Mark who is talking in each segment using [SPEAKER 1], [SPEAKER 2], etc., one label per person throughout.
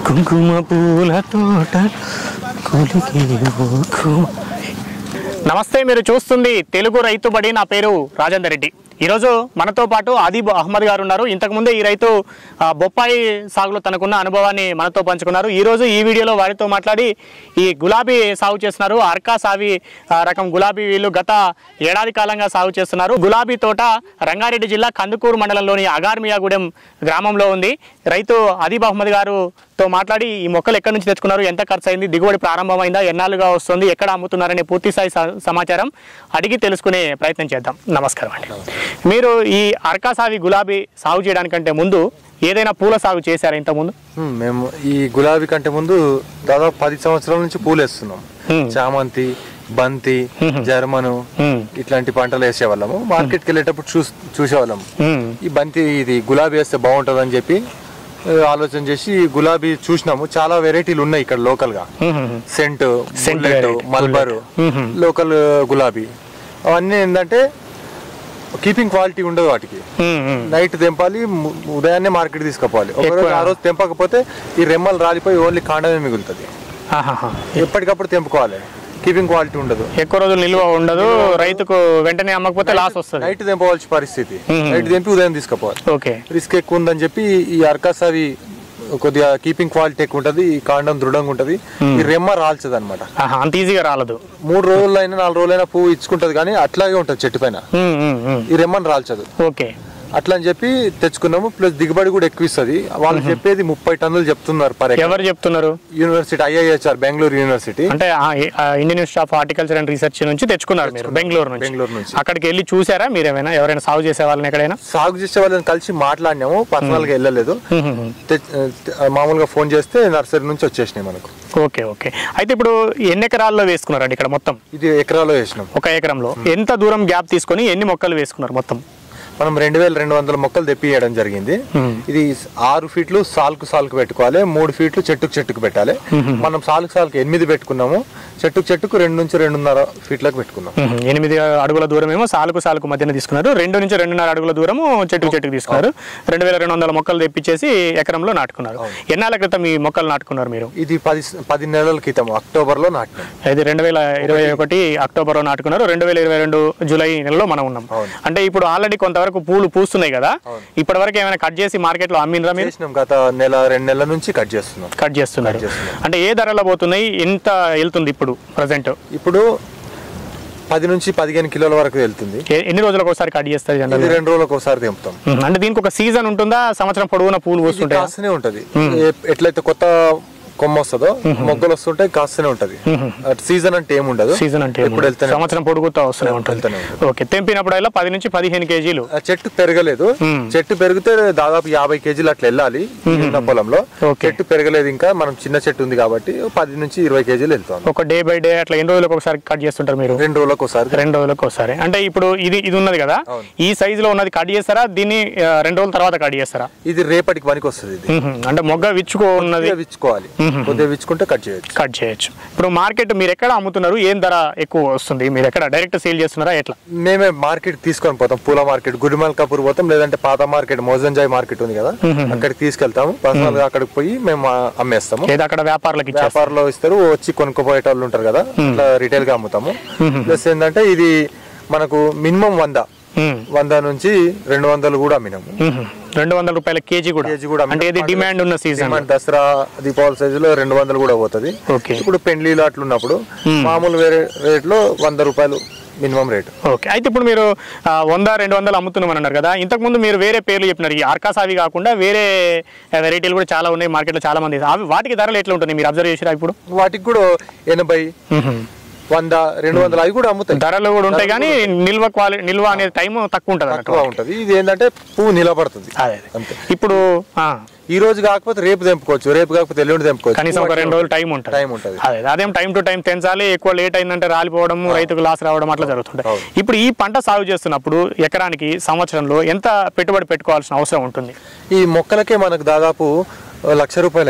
[SPEAKER 1] కుంకుమ పూల తోట కులికి కుంకుమ నమస్తే మీరు చూస్తుంది తెలుగు రైతు బడి నా పేరు రాజేందర్ రెడ్డి ఈరోజు మనతో పాటు ఆదిబ్ అహ్మద్ గారు ఉన్నారు ఇంతకుముందే ఈ రైతు ఆ, బొప్పాయి సాగులో తనకున్న అనుభవాన్ని మనతో పంచుకున్నారు ఈ రోజు ఈ వీడియోలో వారితో మాట్లాడి ఈ గులాబీ సాగు చేస్తున్నారు అర్కా సావి ఆ, రకం గులాబీ వీళ్ళు గత ఏడాది కాలంగా సాగు చేస్తున్నారు గులాబీ తోట రంగారెడ్డి జిల్లా కందుకూరు మండలంలోని అగార్మియాగూడెం గ్రామంలో ఉంది రైతు అదీబ్ అహ్మద్ గారుతో మాట్లాడి ఈ మొక్కలు ఎక్కడి నుంచి తెచ్చుకున్నారు ఎంత ఖర్చు అయింది దిగుబడి ప్రారంభమైందా ఎన్నాళ్ళుగా వస్తుంది ఎక్కడ అమ్ముతున్నారనే పూర్తి స్థాయి స- సమాచారం అడిగి తెలుసుకునే ప్రయత్నం చేద్దాం నమస్కారం అండి మీరు ఈ అర్కాసావి గులాబీ సాగు చేయడానికంటే ముందు ఏదైనా పూల సాగు చేశారా ఇంతకుముందు
[SPEAKER 2] హ్మ్, మేము ఈ గులాబీ కంటే ముందు దాదాపు పది సంవత్సరాల నుంచి పూలు వేస్తున్నాం
[SPEAKER 1] హ్మ్.
[SPEAKER 2] చామంతి బంతి జర్మను
[SPEAKER 1] హ్మ్.
[SPEAKER 2] ఇట్లాంటి పంటలు వేసేవాళ్ళము మార్కెట్కి వెళ్ళేటప్పుడు చూ చూసేవాళ్ళము
[SPEAKER 1] మ్మ్.
[SPEAKER 2] ఈ బంతి ఇది గులాబీ వేస్తే బాగుంటుంది అని చెప్పి ఆ, ఆలోచన చేసి గులాబీ చూసినాము చాలా వెరైటీలు ఉన్నాయి ఇక్కడ లోకల్ గా
[SPEAKER 1] మ్మ్.
[SPEAKER 2] సెంట్
[SPEAKER 1] Scent
[SPEAKER 2] బుల్లెట్
[SPEAKER 1] variety,
[SPEAKER 2] మల్బరు
[SPEAKER 1] మ్మ్.
[SPEAKER 2] లోకల్ గులాబీ అవన్నీ ఏంటంటే కీపింగ్ క్వాలిటీ ఉండదు వాటికి
[SPEAKER 1] మ్మ్. మ్మ్.
[SPEAKER 2] నైట్ తెంపాలి ము- ఉదయాన్నే మార్కెట్ తీసుకుపోవాలి ఒక రోజు
[SPEAKER 1] ఎక్కువ-
[SPEAKER 2] ఆ రోజు తెంపకపోతే ఈ రెమ్మలు రాలిపోయి ఓన్లీ కాండమే మిగులుతుంది
[SPEAKER 1] ఆహాహా.
[SPEAKER 2] ఎప్పటికప్పుడు తెంపుకోవాలి కీపింగ్ క్వాలిటీ ఉండదు
[SPEAKER 1] ఎక్కువ రోజులు నిల్వ ఉండదు రైతుకు వెంటనే అమ్మకపోతే లాస్ వస్తుంది
[SPEAKER 2] నైట్ తెంపవలసిన పరిస్థితి
[SPEAKER 1] మ్మ్.
[SPEAKER 2] నైట్ తెంపి ఉదయం తీసుకుపోవాలి
[SPEAKER 1] ఓకే
[SPEAKER 2] రిస్క్ ఎక్కువ ఉందని చెప్పి ఈ అర్కాసావి కొద్దిగా కీపింగ్ క్వాలిటీ ఎక్కువ ఉంటది ఈ కాండం దృఢంగా ఉంటది ఈ రెమ్మ రాల్చదు అనమాట
[SPEAKER 1] ఆహా, అంత ఈజీగా రాలదు
[SPEAKER 2] మూడు రోజులైనా నాలుగు రోజులైనా పువ్వు ఇచ్చుకుంటది కానీ అట్లాగే ఉంటది చెట్టు పైన
[SPEAKER 1] మ్మ్. మ్మ్. మ్మ్.
[SPEAKER 2] ఈ రెమ్మని రాల్చదు
[SPEAKER 1] ఓకే
[SPEAKER 2] అట్లా అని చెప్పి తెచ్చుకున్నాము ప్లస్ దిగుబడి కూడా ఎక్కువ ఇస్తుంది వాళ్ళు చెప్పేది ముప్పై టన్నులు చెప్తున్నారు పర్ ఎకర్
[SPEAKER 1] ఎవరు చెప్తున్నారు
[SPEAKER 2] యూనివర్సిటీ ఐఐహెచ్ఆర్ బెంగళూరు యూనివర్సిటీ
[SPEAKER 1] అంటే ఆ, ఆ, Indian Institute of Horticulture and Research నుంచి తెచ్చుకున్నారు మీరు బెంగళూరు నుంచి
[SPEAKER 2] బెంగళూరు నుంచి
[SPEAKER 1] అక్కడికి వెళ్ళి చూసారా మీరు ఏమైనా ఎవరైనా సాగు చేసే వాళ్ళని ఎక్కడైనా
[SPEAKER 2] సాగు చేసే వాళ్ళని కలిసి మాట్లాడినాము పర్సనల్ గా వెళ్ళలేదు
[SPEAKER 1] మ్మ్.
[SPEAKER 2] తె- తె- మామూలుగా ఫోన్ చేస్తే నర్సరీ నుంచి వచ్చేసినాయి మనకు
[SPEAKER 1] ఓకే ఓకే అయితే ఇప్పుడు ఎన్ని ఎకరాల్లో వేసుకున్నారండి ఇక్కడ మొత్తం
[SPEAKER 2] ఇది ఎకరాలో వేసినాం
[SPEAKER 1] ఒక ఎకరంలో ఎంత దూరం గ్యాప్ తీసుకొని ఎన్ని మొక్కలు వేసుకున్నారు మొత్తం
[SPEAKER 2] మనం రెండు వేల రెండు వందల మొక్కలు తెప్పియడం జరిగింది
[SPEAKER 1] మ్మ్.
[SPEAKER 2] ఇది ఆరు ఫీట్లు సాల్కు సాల్కు పెట్టుకోవాలి మూడు ఫీట్లు చెట్టుకు చెట్టుకు పెట్టాలి మనం సాల్కు సాల్కు ఎనిమిది పెట్టుకున్నాము చెట్టుకు చెట్టుకు రెండు నుంచి రెండున్నర ఫీట్లకు పెట్టుకున్నాం
[SPEAKER 1] మ్మ్. ఎనిమిది అడుగుల దూరం ఏమో సాలుకు సాలుకు మధ్యన తీసుకున్నారు రెండు నుంచి రెండున్నర అడుగుల దూరము చెట్టుకు చెట్టుకు తీసుకున్నారు రెండు వేల రెండు వందల మొక్కలు తెప్పించేసి ఎకరంలో నాటుకున్నారు ఎన్నాళ్ళ క్రితం ఈ మొక్కలు నాటుకున్నారు మీరు
[SPEAKER 2] ఇది పది పది నెలల క్రితం అక్టోబర్ లో నాటినాం
[SPEAKER 1] ఇది రెండు వేల ఇరవై ఒకటి అక్టోబర్లో నాటుకున్నారు రెండు వేల ఇరవై రెండు జూలై నెలలో మనం ఉన్నాం
[SPEAKER 2] అవును.
[SPEAKER 1] అంటే ఇప్పుడు ఆల్రెడీ కొంతవరకు పూలు పూస్తున్నాయి కదా ఇప్పటి వరకు ఏమైనా కట్ చేసి మార్కెట్లో అమ్మినరా మీరు
[SPEAKER 2] చేసినాం గత నెల రెండు నెలల నుంచి కట్ చేస్తున్నాం
[SPEAKER 1] కట్ చేస్తున్నారు
[SPEAKER 2] కట్ చేస్తున్నాం.
[SPEAKER 1] అంటే ఏ ధరలో పోతున్నాయి ఎంత వెళ్తుంది ఇప్పుడు ప్రజెంట్
[SPEAKER 2] ఇప్పుడు పది నుంచి పదిహేను కిలోల వరకు వెళ్తుంది
[SPEAKER 1] ఎన్ని రోజులకు ఒకసారి కట్ చేస్తారు
[SPEAKER 2] ఇది
[SPEAKER 1] జనరల్
[SPEAKER 2] రెండు రోజులకు ఒకసారి తెంపుతాం
[SPEAKER 1] అంటే దీనికి ఒక సీజన్ ఉంటుందా సంవత్సరం పొడవునా పూలు
[SPEAKER 2] ఇది
[SPEAKER 1] పూస్తుంటాయి
[SPEAKER 2] కాస్తూనే ఉంటది ఏ- ఎట్లయితే కొత్త కొమ్మ వస్తుందో మొగ్గలు వస్తుంటే కాస్తూనే ఉంటది సీజన్ అంటే ఏముండదు
[SPEAKER 1] సీజన్ అంటే
[SPEAKER 2] ఎప్పుడు వెళ్తానే
[SPEAKER 1] సంవత్సరం పొడుగుతా వస్తూనే ఉంటుంది
[SPEAKER 2] వెళ్తూనే ఉంటుంది.
[SPEAKER 1] ఓకే తెంపినప్పుడల్లా పది నుంచి పదిహేను కేజీలు
[SPEAKER 2] ఆ చెట్టు పెరగలేదు
[SPEAKER 1] మ్మ్.
[SPEAKER 2] చెట్టు పెరిగితే దాదాపు యాభై కేజీలు అట్లా వెళ్ళాలి ఈ ఉన్న పొలంలో
[SPEAKER 1] ఓకే.
[SPEAKER 2] చెట్టు పెరగలేదు ఇంకా మనం చిన్న చెట్టు ఉంది కాబట్టి ఓ పది నుంచి ఇరవై కేజీలు వెళ్తాం
[SPEAKER 1] ఒక డే బై డే అట్లా ఎన్ని రోజులకు ఒకసారి కట్ చేస్తుంటారు మీరు
[SPEAKER 2] రెండు రోజులకు ఒకసారి
[SPEAKER 1] రెండు రోజులకు ఒకసారి అంటే ఇప్పుడు ఇది ఇది ఉన్నది కదా
[SPEAKER 2] అవును.
[SPEAKER 1] ఈ సైజ్ లో ఉన్నది కట్ చేస్తారా దీన్ని ఆ, రెండు రోజుల తర్వాత కట్ చేస్తారా
[SPEAKER 2] ఇది రేపటికి పనికి వస్తుంది ఇది
[SPEAKER 1] మ్మ్. అంటే మొగ్గ విచ్చుకో ఉన్నది
[SPEAKER 2] కొద్దిగా విచ్చుకోవాలి కొద్దిగా విచ్చుకుంటే కట్ చేయొచ్చు
[SPEAKER 1] కట్ చేయొచ్చు ఇప్పుడు మార్కెట్ మీరు ఎక్కడ అమ్ముతున్నారు ఏం ధర ఎక్కువ వస్తుంది మీరు ఎక్కడ డైరెక్ట్ సేల్ చేస్తున్నారా ఎట్లా
[SPEAKER 2] మేమే మార్కెట్ తీసుకొని పోతాం పూల మార్కెట్ గుడిమల్ కపూర్ పోతాం లేదంటే పాత మార్కెట్ మోజంజాయ్ మార్కెట్ ఉంది కదా అక్కడికి తీసుకెళ్తాము పర్సనల్ గా అక్కడికి పోయి మేము ఆ- అమ్మేస్తాము
[SPEAKER 1] లేదా అక్కడ వ్యాపారులకు ఇచ్చేస్తారు
[SPEAKER 2] వ్యాపారంలో ఇస్తారు వచ్చి కొనుక్కోపోయే వాళ్ళు ఉంటారు కదా అట్లా రిటైల్ గా అమ్ముతాము ప్లస్ ఏంటంటే ఇది మనకు మినిమం వంద
[SPEAKER 1] మ్మ్.
[SPEAKER 2] వంద నుంచి రెండు వందలు కూడా అమ్మినాము
[SPEAKER 1] మ్మ్. రెండు వందల రూపాయల కేజీ కూడా
[SPEAKER 2] కేజీ కూడా
[SPEAKER 1] అంటే ఇది డిమాండ్ ఉన్న season
[SPEAKER 2] demand Dasara Deepavali size లో రెండు వందలు కూడా పోతుంది
[SPEAKER 1] ఓకే
[SPEAKER 2] ఇప్పుడు పెండ్లీలు అట్లా ఉన్నప్పుడు మామూలు వేరే రేట్ లో వంద రూపాయలు మినిమం రేట్
[SPEAKER 1] ఓకే అయితే ఇప్పుడు మీరు ఆ, వంద రెండు వందలు అమ్ముతున్నామని అన్నారు కదా ఇంతకు ముందు మీరు వేరే పేర్లు చెప్పినారు ఈ ఆర్కాసావి కాకుండా వేరే వెరైటీలు కూడా చాలా ఉన్నాయి మార్కెట్లో చాలా మంది అవి వాటికి ధరలు ఎట్లా ఉంటుంది మీరు అబ్జర్వ్ చేసిరా ఇప్పుడు
[SPEAKER 2] వాటికి కూడా ఎనభై వంద రెండు వందలు అవి కూడా అమ్ముతాయి
[SPEAKER 1] ధరలు కూడా ఉంటాయి కానీ నిల్వ క్వాలి నిల్వ అనేది టైం తక్కువ ఉంటుంది అన్నట్టు
[SPEAKER 2] తక్కువ ఉంటది ఇది ఏంటంటే పువ్వు నిలబడుతుంది
[SPEAKER 1] అదే అదే.
[SPEAKER 2] అంతే
[SPEAKER 1] ఇప్పుడు ఆ,
[SPEAKER 2] ఈ రోజు కాకపోతే రేపు తెంపుకోవచ్చు రేపు కాకపోతే ఎల్లుండి తెంపుకోవచ్చు
[SPEAKER 1] కనీసం ఒక రెండు రోజులు టైం ఉంటుంది
[SPEAKER 2] టైం ఉంటుంది
[SPEAKER 1] అదే అదేం టైం టు టైం తెంచాలి ఎక్కువ లేట్ అయిందంటే రాలిపోవడం రైతుకు లాస్ రావడం అట్లా జరుగుతుంటాయి
[SPEAKER 2] అవును.
[SPEAKER 1] ఇప్పుడు ఈ పంట సాగు చేస్తున్నప్పుడు ఎకరానికి సంవత్సరంలో ఎంత పెట్టుబడి పెట్టుకోవాల్సిన అవసరం ఉంటుంది
[SPEAKER 2] ఈ మొక్కలకే మనకు దాదాపు లక్ష రూపాయలు అవుతాయి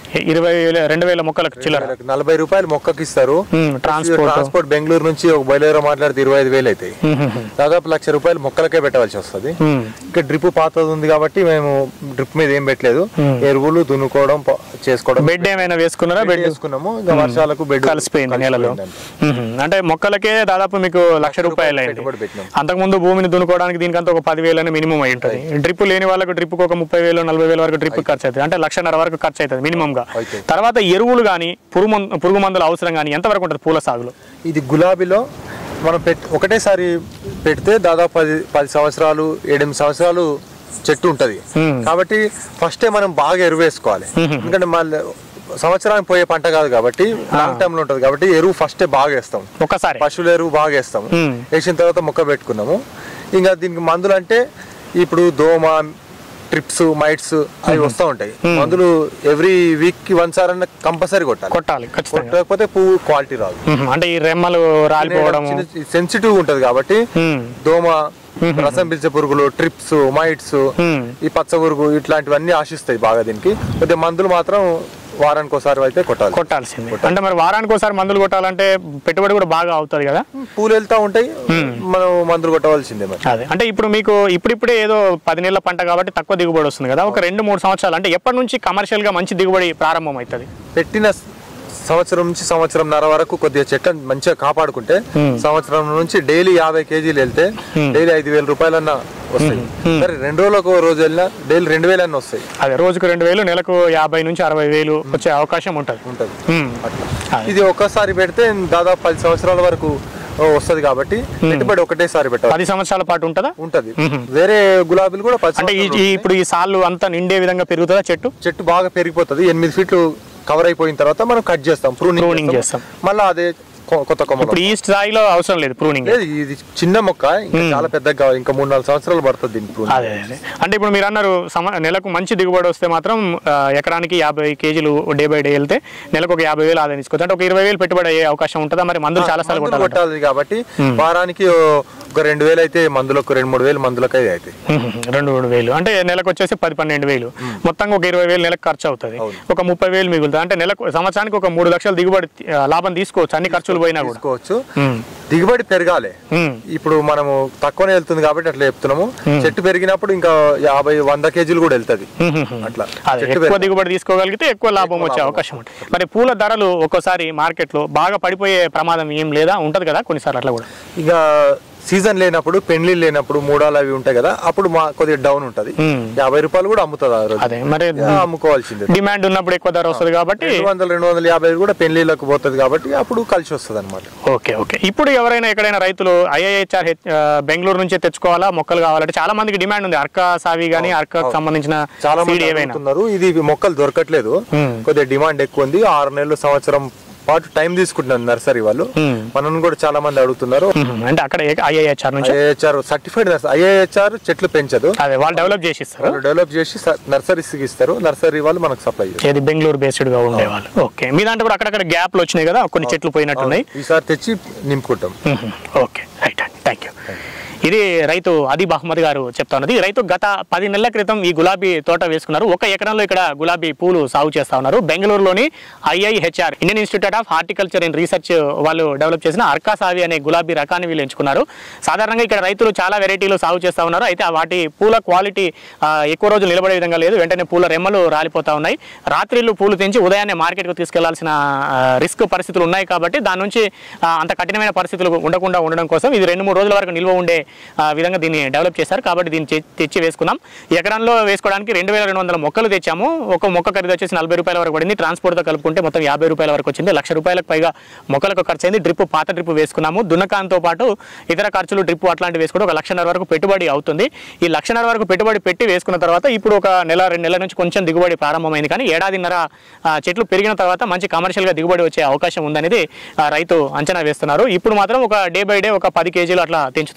[SPEAKER 1] ఇరవై వేల రెండు వేల మొక్కలకు చిల్లర
[SPEAKER 2] వేలకు నలభై రూపాయలు మొక్కకి ఇస్తారు
[SPEAKER 1] ఉమ్, ట్రాన్స్పోర్ట్
[SPEAKER 2] ట్రాన్స్పోర్ట్ బెంగళూరు నుంచి ఒక బయలుదేర మాట్లాడితే ఇరవై ఐదు వేలు అవుతాయి
[SPEAKER 1] ఉమ్, ఉమ్,
[SPEAKER 2] దాదాపు లక్ష రూపాయలు మొక్కలకే పెట్టవలసి వస్తుంది
[SPEAKER 1] ఉమ్.
[SPEAKER 2] ఇంకా డ్రిప్ పాతది ఉంది కాబట్టి మేము డ్రిప్ మీద ఏం పెట్టలేదు ఎరువులు దున్నుకోవడం ప- చేసుకోవడం
[SPEAKER 1] బెడ్ ఏమైనా వేసుకున్నారా బెడ్
[SPEAKER 2] చేసుకున్నాము ఇంకా వర్షాలకు బెడ్
[SPEAKER 1] కలిసిపోయింది నెలలో ఉహు. అంటే మొక్కలకే దాదాపు మీకు లక్ష రూపాయలు అయింది
[SPEAKER 2] పెట్టుబడి పెట్టినాం
[SPEAKER 1] అంతకుముందు భూమిని దున్నుకోవడానికి దీనికంతా ఒక పదివేలు అని మినిమం అయి ఉంటుంది డ్రిప్ లేని వాళ్ళకు డ్రిప్ ఒక ముప్పై వేలు నలభై వేల వరకు డ్రిప్ ఖర్చు అవుతుంది అంటే లక్షన్నర వరకు ఖర్చు అవుతుంది మినిమం గా
[SPEAKER 2] అవుతుంది.
[SPEAKER 1] తర్వాత ఎరువులు కానీ పురుగు మందు పురుగు మందుల అవసరం కానీ ఎంతవరకు ఉంటుంది పూల సాగులో
[SPEAKER 2] ఇది గులాబీలో మనం పెట్ ఒకటేసారి పెడితే దాదాపు పది పది సంవత్సరాలు ఏడెనిమిది సంవత్సరాలు చెట్టు ఉంటది కాబట్టి ఫస్టే మనం బాగా ఎరువు వేసుకోవాలి ఎందుకంటే మళ్ళీ సంవత్సరానికి పోయే పంట కాదు కాబట్టి లాంగ్ టైమ్ లో ఉంటది కాబట్టి ఎరువు ఫస్టే బాగా వేస్తాం
[SPEAKER 1] ఒక్కసారి
[SPEAKER 2] పశువుల ఎరువు బాగా వేస్తాము
[SPEAKER 1] మ్మ్.
[SPEAKER 2] వేసిన తర్వాత మొక్క పెట్టుకున్నాము ఇంకా దీనికి మందులు అంటే ఇప్పుడు దోమ ట్రిప్స్ మైట్స్ అవి వస్తూ ఉంటాయి మందులు ఎవ్రీ వీక్ కి వన్ సార్ అన్న కంపల్సరీ కొట్టాలి
[SPEAKER 1] కొట్టాలి ఖచ్చితంగా
[SPEAKER 2] కొట్టకపోతే పువ్వు క్వాలిటీ రాదు
[SPEAKER 1] ఉహు. అంటే ఈ రెమ్మలు రాలిపోవడం
[SPEAKER 2] సెన్సిటివ్ ఉంటది కాబట్టి
[SPEAKER 1] ఉమ్.
[SPEAKER 2] దోమ రసం పిలిచే పురుగులు ట్రిప్స్ మైట్స్
[SPEAKER 1] ఉమ్.
[SPEAKER 2] ఈ పచ్చ పురుగు ఇట్లాంటివన్నీ ఆశిస్తాయి బాగా దీనికి కొద్దిగా మందులు మాత్రం వారానికి ఒకసారి అయితే కొట్టాలి
[SPEAKER 1] కొట్టాల్సింది అంటే మరి వారానికి ఒకసారి మందులు కొట్టాలంటే పెట్టుబడి కూడా బాగా అవుతుంది కదా
[SPEAKER 2] పూలు వెళ్తా ఉంటాయి మనం మందులు కొట్టవలసిందే మరి
[SPEAKER 1] అదే అంటే ఇప్పుడు మీకు ఇప్పుడిప్పుడే ఏదో పది నెలల పంట కాబట్టి తక్కువ దిగుబడి వస్తుంది కదా ఒక రెండు మూడు సంవత్సరాలు అంటే ఎప్పటి నుంచి కమర్షియల్ గా మంచి దిగుబడి ప్రారంభం అవుతుంది
[SPEAKER 2] పెట్టిన సంవత్సరం నుంచి సంవత్సరంన్నర వరకు కొద్దిగా చెట్లను మంచిగా కాపాడుకుంటే సంవత్సరం నుంచి డైలీ యాభై కేజీలు వెళ్తే డైలీ ఐదు వేల రూపాయలన్నా వస్తాయి సరే రెండు రోజులకు ఒక రోజు వెళ్ళినా డైలీ రెండు వేలన్నా వస్తాయి
[SPEAKER 1] అదే రోజుకు రెండు వేలు నెలకు యాభై నుంచి అరవై వేలు వచ్చే అవకాశం ఉంటుంది
[SPEAKER 2] ఉంటది
[SPEAKER 1] ఉమ్.
[SPEAKER 2] అట్లా
[SPEAKER 1] అదే.
[SPEAKER 2] ఇది ఒక్కసారి పెడితే దాదాపు పది సంవత్సరాల వరకు వస్తది కాబట్టి పెట్టుబడి ఒకటేసారి పెట్టాలి
[SPEAKER 1] పది సంవత్సరాల పాటు ఉంటుందా
[SPEAKER 2] ఉంటది వేరే గులాబీలు కూడా పది
[SPEAKER 1] అంటే ఈ
[SPEAKER 2] సంవత్సరాలు
[SPEAKER 1] ఈ- ఇప్పుడు ఈ సాళ్ళు అంతా నిండే విధంగా పెరుగుతుందా చెట్టు
[SPEAKER 2] చెట్టు బాగా పెరిగిపోతుంది ఎనిమిది ఫీట్లు కవర్ అయిపోయిన తర్వాత మనం కట్ చేస్తాం
[SPEAKER 1] Pruning
[SPEAKER 2] ప్రూనింగ్
[SPEAKER 1] చేస్తాం.
[SPEAKER 2] మళ్ళీ అదే కొ- కొత్త కొమ్మలు
[SPEAKER 1] ఇప్పుడు ఈ స్థాయిలో అవసరం లేదు ప్రూనింగ్
[SPEAKER 2] లేదు ఇది చిన్న మొక్క ఇంకా చాలా పెద్దగా కావాలి ఇంకా మూడు నాలుగు సంవత్సరాలు పడుతుంది దీనికి pruning.
[SPEAKER 1] అదే అదే అంటే ఇప్పుడు మీరు అన్నారు సమ నెలకు మంచి దిగుబడి వస్తే మాత్రం ఆ, ఎకరానికి యాభై కేజీలు డే బై డే వెళ్తే నెలకు ఒక యాభై వేలు ఆదాయం తీసుకోవచ్చు అంటే ఒక ఇరవై వేలు పెట్టుబడి అయ్యే అవకాశం ఉంటుందా మరి మందులు చాలా సార్లు
[SPEAKER 2] మందులు
[SPEAKER 1] కొట్టాలి
[SPEAKER 2] కొట్టాలి కాబట్టి వారానికి ఓ ఒక రెండు వేలు అయితే మందులకు రెండు మూడు వేలు మందులకు అయితే అవుతాయి
[SPEAKER 1] రెండు మూడు వేలు అంటే నెలకు వచ్చేసి పది పన్నెండు వేలు మొత్తంగా ఒక ఇరవై వేలు నెలకు ఖర్చు అవుతుంది ఒక ముప్పై వేలు మిగులుతుంది అంటే నెలకు సంవత్సరానికి ఒక మూడు లక్షలు దిగుబడి ఆ, లాభం తీసుకోవచ్చు అన్ని ఖర్చులు పోయినా కూడా
[SPEAKER 2] తీసుకోవచ్చు
[SPEAKER 1] ఉమ్,
[SPEAKER 2] దిగుబడి పెరగాలి
[SPEAKER 1] ఉమ్,
[SPEAKER 2] ఇప్పుడు మనము తక్కువనే వెళ్తుంది కాబట్టి అట్లా చెప్తున్నాము చెట్టు పెరిగినప్పుడు ఇంకా యాభై వంద కేజీలు కూడా వెళ్తది
[SPEAKER 1] ఉమ్, ఉమ్, ఉమ్.
[SPEAKER 2] అట్లా
[SPEAKER 1] అదే
[SPEAKER 2] చెట్టు
[SPEAKER 1] ఎక్కువ
[SPEAKER 2] పెరగాలి.
[SPEAKER 1] దిగుబడి తీసుకోగలిగితే ఎక్కువ లాభం వచ్చే అవకాశం ఉంటుంది మరి పూల ధరలు ఒక్కోసారి మార్కెట్లో బాగా పడిపోయే ప్రమాదం ఏం లేదా ఉంటది కదా కొన్నిసార్లు అట్లా కూడా
[SPEAKER 2] ఇక సీజన్ లేనప్పుడు పెళ్లి లేనప్పుడు మూడాలు అవి ఉంటాయి కదా అప్పుడు మా కొద్దిగా డౌన్ ఉంటది
[SPEAKER 1] ఉమ్.
[SPEAKER 2] యాభై రూపాయలు కూడా అమ్ముతుంది ఆ రోజు
[SPEAKER 1] అదే మరి
[SPEAKER 2] ఇక అమ్ముకోవాల్సిందే
[SPEAKER 1] డిమాండ్ ఉన్నప్పుడు ఎక్కువ ధర వస్తుంది కాబట్టి
[SPEAKER 2] రెండు వందలు రెండు వందల యాభై కూడా పెళ్లిళ్ళకు పోతుంది కాబట్టి అప్పుడు కలిసి వస్తుంది అనమాట
[SPEAKER 1] ఓకే ఓకే ఇప్పుడు ఎవరైనా ఎక్కడైనా రైతులు ఐఐహెచ్ఆర్ బెంగళూరు నుంచే తెచ్చుకోవాలా మొక్కలు కావాలంటే చాలా మందికి డిమాండ్ ఉంది అర్క సావి కానీ అర్కకు సంబంధించిన
[SPEAKER 2] చాలా
[SPEAKER 1] సీడ్
[SPEAKER 2] మంది
[SPEAKER 1] ఏవైనా
[SPEAKER 2] అడుగుతున్నారు ఇది మొక్కలు దొరకట్లేదు
[SPEAKER 1] Hmm.
[SPEAKER 2] కొద్దిగా డిమాండ్ ఎక్కువ ఉంది ఆరు నెలలు సంవత్సరం పాటు టైం తీసుకుంటున్నారు నర్సరీ వాళ్ళు
[SPEAKER 1] Hmm.
[SPEAKER 2] మనల్ని కూడా చాలా మంది అడుగుతున్నారు
[SPEAKER 1] మ్మ్. అంటే అక్కడ ఐఐహెచ్ఆర్ నుంచి
[SPEAKER 2] ఐఏహెచ్ఆర్ సర్టిఫైడ్ ఐఏహెచ్ఆర్ చెట్లు పెంచదు
[SPEAKER 1] అదే వాళ్ళు డెవలప్ చేసి ఇస్తారు
[SPEAKER 2] వాళ్ళు డెవలప్ చేసి నర్సరీస్ ఇస్తారు నర్సరీ వాళ్ళు మనకు సప్లై చేస్తారు
[SPEAKER 1] ఏది బెంగళూరు బేస్డ్ గా ఉండేవాళ్ళు ఓకే మీ దాంట్లో కూడా అక్కడక్కడ గ్యాప్లు వచ్చినాయి కదా కొన్ని చెట్లు పోయినట్టున్నాయి
[SPEAKER 2] ఈసారి తెచ్చి నింపుకుంటాం
[SPEAKER 1] మ్మ్. ఓకే రైట్ అండి థ్యాంక్ యూ ఇది రైతు అదీబ్ అహ్మద్ గారు చెప్తా ఉన్నది ఈ రైతు గత పది నెలల క్రితం ఈ గులాబీ తోట వేసుకున్నారు ఒక ఎకరంలో ఇక్కడ గులాబీ పూలు సాగు చేస్తా ఉన్నారు బెంగళూరులోని IIHR Indian Institute of Horticulture and Research వాళ్ళు డెవలప్ చేసిన అర్కా సావి అనే గులాబీ రకాన్ని వీళ్ళు ఎంచుకున్నారు సాధారణంగా ఇక్కడ రైతులు చాలా వెరైటీలు సాగు చేస్తా ఉన్నారు అయితే ఆ వాటి పూల క్వాలిటీ ఆ, ఎక్కువ రోజులు నిలబడే విధంగా లేదు వెంటనే పూల రెమ్మలు రాలిపోతా ఉన్నాయి రాత్రిళ్ళు పూలు తెంచి ఉదయాన్నే మార్కెట్కు తీసుకెళ్లాల్సిన రిస్క్ పరిస్థితులు ఉన్నాయి కాబట్టి దాని నుంచి ఆ, అంత కఠినమైన పరిస్థితులు ఉండకుండా ఉండడం కోసం ఇది రెండు మూడు రోజుల వరకు నిల్వ ఉండే ఆ, విధంగా దీన్ని డెవలప్ చేశారు కాబట్టి దీన్ని తె- తెచ్చి వేసుకున్నాం ఎకరంలో వేసుకోవడానికి రెండు వేల రెండు వందల మొక్కలు తెచ్చాము ఒక మొక్క ఖరీదు వచ్చేసి నలభై రూపాయల వరకు పడింది ట్రాన్స్పోర్ట్తో కలుపుకుంటే మొత్తం యాభై రూపాయల వరకు వచ్చింది లక్ష రూపాయలకు పైగా మొక్కలకు ఖర్చు అయింది డ్రిప్ పాత డ్రిప్ వేసుకున్నాము దున్నకాంతో పాటు ఇతర ఖర్చులు డ్రిప్ అట్లాంటివి వేసుకుంటే ఒక లక్షన్నర వరకు పెట్టుబడి అవుతుంది ఈ లక్షన్నర వరకు పెట్టుబడి పెట్టి వేసుకున్న తర్వాత ఇప్పుడు ఒక నెల రెండు నెలల నుంచి కొంచెం దిగుబడి ప్రారంభమైంది కానీ ఏడాదిన్నర ఆ, చెట్లు పెరిగిన తర్వాత మంచి కమర్షియల్గా దిగుబడి వచ్చే అవకాశం ఉందనేది ఆ, రైతు అంచనా వేస్తున్నారు ఇప్పుడు మాత్రం ఒక డే బై డే ఒక పది కేజీలు అట్లా తెంచుతా ఉన్నాం మేము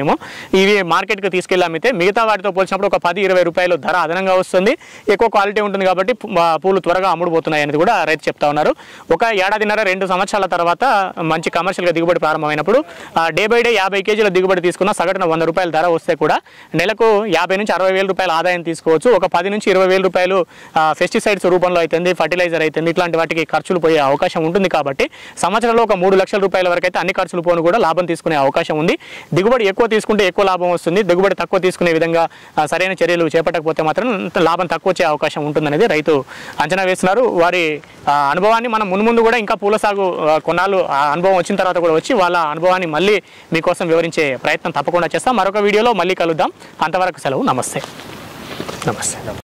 [SPEAKER 1] చేస్తున్నామో ఇవి మార్కెట్కి తీసుకెళ్ళి అమ్మితే మిగతా వాటితో పోల్చినప్పుడు ఒక పది ఇరవై రూపాయలు ధర అదనంగా వస్తుంది ఎక్కువ క్వాలిటీ ఉంటుంది కాబట్టి పు- ఆ, పూలు త్వరగా అమ్ముడుపోతున్నాయి అనేది కూడా రైతు చెప్తా ఉన్నారు ఒక ఏడాదిన్నర రెండు సంవత్సరాల తర్వాత మంచి కమర్షియల్గా దిగుబడి ప్రారంభమైనప్పుడు డే బై డే యాభై కేజీల దిగుబడి తీసుకున్న సగటున వంద రూపాయల ధర వస్తే కూడా నెలకు యాభై నుంచి అరవై వేల రూపాయల ఆదాయం తీసుకోవచ్చు ఒక పది నుంచి ఇరవై వేల రూపాయలు పెస్టిసైడ్స్ రూపంలో అవుతుంది ఫర్టిలైజర్ అవుతుంది ఇట్లాంటి వాటికి ఖర్చులు పోయే అవకాశం ఉంటుంది కాబట్టి సంవత్సరంలో ఒక మూడు లక్షల రూపాయల వరకు అయితే అన్ని ఖర్చులు పోను కూడా లాభం తీసుకునే అవకాశం ఉంది దిగుబడి ఎక్కువ తీసుకుంటే ఎక్కువ లాభం వస్తుంది దిగుబడి తక్కువ తీసుకునే విధంగా ఆ, సరైన చర్యలు చేపట్టకపోతే మాత్రం లాభం తక్కువ వచ్చే అవకాశం ఉంటుందనేది రైతు అంచనా వేస్తున్నారు వారి ఆ, అనుభవాన్ని మనం మున్ముందు కూడా ఇంకా పూల సాగు ఆ, కొన్నాళ్ళు ఆ అనుభవం వచ్చిన తర్వాత కూడా వచ్చి వాళ్ళ అనుభవాన్ని మళ్ళీ మీకోసం వివరించే ప్రయత్నం తప్పకుండా చేస్తాం మరొక వీడియోలో మళ్ళీ కలుద్దాం అంతవరకు సెలవు నమస్తే నమస్తే